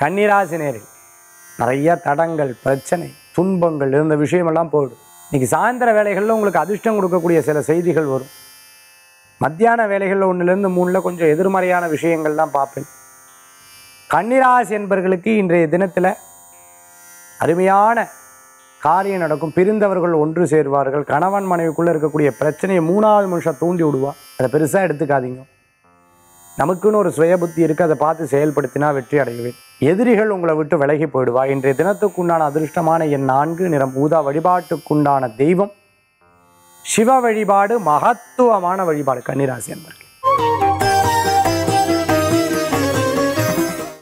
கன்னிராசி நேரில் நிறைய தடங்கள் பிரச்சனை துன்பங்கள் இருந்த விஷயமெல்லாம் போயிடும் இன்னைக்கு சாயந்தர வேலைகளில் உங்களுக்கு அதிர்ஷ்டம் கொடுக்கக்கூடிய சில செய்திகள் வரும் மத்தியான வேலைகளில் ஒன்றுலேருந்து மூணில் கொஞ்சம் எதிர்மறையான விஷயங்கள்லாம் பார்ப்பேன் கன்னிராசி என்பவர்களுக்கு இன்றைய தினத்தில் அருமையான காரியம் நடக்கும் பிரிந்தவர்கள் ஒன்று சேருவார்கள் கணவன் மனைவிக்குள்ளே இருக்கக்கூடிய பிரச்சனையை மூணாவது மனுஷன் தூண்டி விடுவா அதை பெருசாக எடுத்துக்காதீங்க நமக்குன்னு ஒரு சுய புத்தி இருக்குது அதை பார்த்து செயல்படுத்தினா வெற்றி அடைவேன் எதிரிகள் உங்களை விட்டு விலகி போயிடுவா இன்றைய தினத்துக்குண்டான அதிர்ஷ்டமான என் நான்கு நிறம் ஊதா வழிபாட்டுக்குண்டான தெய்வம் சிவ வழிபாடு மகத்துவமான வழிபாடு கன்னிராசி என்பர்